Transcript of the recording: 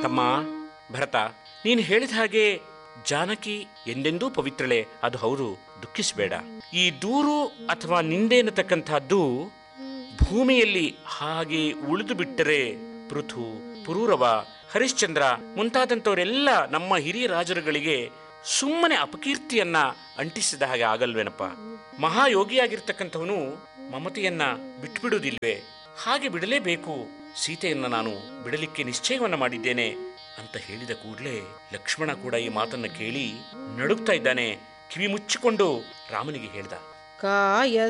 ತಮ್ಮ ಭರತ ನೀನು ಹೇಳಿದ ಹಾಗೆ ಜಾನಕಿ ಎಂದೆಂದೂ ಪವಿತ್ರಳೆ ಅದು ಹೌದು ದುಃಖಿಸಬೇಡ ಈ ದೂರು ಅಥವಾ ನಿಂದೆ ಎನ್ನತಕ್ಕಂತಹದ್ದು ಭೂಮಿಯಲ್ಲಿ ಹಾಗೆ ಉಳಿದು ಬಿಟ್ಟರೆ ಪೃಥು ಪುರೂರವ ಹರಿಶ್ಚಂದ್ರ ಮುಂತಾದಂಥವರೆಲ್ಲ ನಮ್ಮ ಹಿರಿಯ ರಾಜರುಗಳಿಗೆ ಸುಮ್ಮನೆ ಅಪಕೀರ್ತಿಯನ್ನ ಅಂಟಿಸಿದ ಹಾಗೆ ಆಗಲ್ವೇನಪ್ಪ ಮಹಾಯೋಗಿಯಾಗಿರ್ತಕ್ಕಂಥವನು ಮಮತೆಯನ್ನ ಬಿಟ್ಬಿಡುವುದಿಲ್ವೇ ಹಾಗೆ ಬಿಡಲೇಬೇಕು ಸೀತೆಯನ್ನ ನಾನು ಬಿಡಲಿಕ್ಕೆ ನಿಶ್ಚಯವನ್ನ ಮಾಡಿದ್ದೇನೆ ಅಂತ ಹೇಳಿದ ಕೂಡಲೇ ಲಕ್ಷ್ಮಣ ಕೂಡ ಈ ಮಾತನ್ನ ಕೇಳಿ ನಡುಗ್ತಾ ಇದ್ದಾನೆ ಕಿವಿ ಮುಚ್ಚಿಕೊಂಡು ರಾಮನಿಗೆ ಹೇಳ್ದ ಕಾಯ